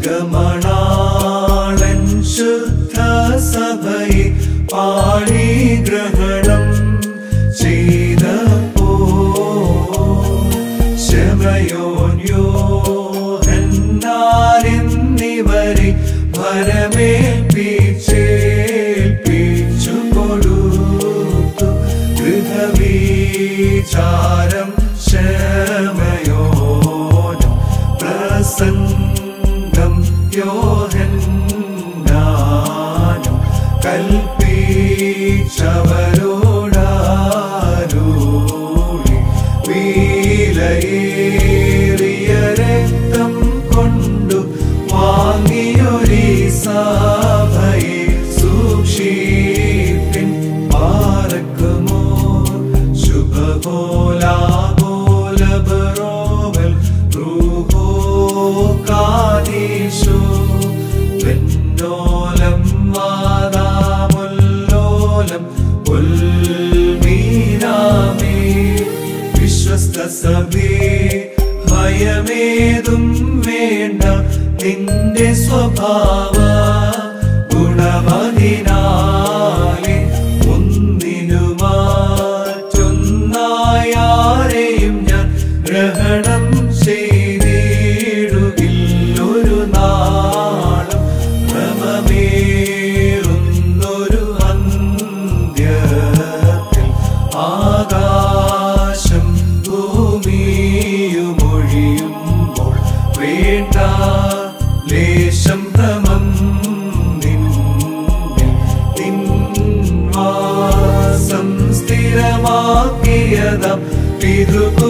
സ്വർഗമണാളൻ ശുദ്ധ സഭയെ പാടി ഗ്രഹണം ചെയ്തപ്പോ ശമയോൻ യോഹന്നാരെന്നിവരെ ഭരമേൽപ്പിച്ചേൽപ്പിച്ചു കൊടുത്തു ഗൃഹവിചാരം ശമയോനും പ്രസംഗം യോഹന്നാനും കൽപ്പിച്ചവരോടാരൂളി വീലയേറിയ രക്തം കൊണ്ടു വാങ്ങിയൊരീ സഭയെ സൂക്ഷിപ്പിൻ പാർക്കുമോ ശുഭകോലാബോലബറോവൽ റൂഹോ കാദീശോ വെന്നോലം വാദാമുല്ലോലം ഉൽമീനാമേ വിശ്വസ്ത സഭേ ഭയമേതും വേണ്ട നിന്റെ സ്വഭാവ ഗുണമതിനാലെ ഒന്നിനു മാറ്റൊന്നായാരെയും ഞാൻ ഗ്രഹണം ചെയ്തിടുകില്ലൊരു നാളും ഭ്രമമേറുന്നൊരു അന്ത്യത്തിൽ ആകാശം ഭൂമിയുമൊഴിയുമ്പോൾ വേണ്ട ലേശം ഭ്രമം നിന്നിൽ നിൻവാസം സ്ഥിരമാക്കിയതാം പിതൃ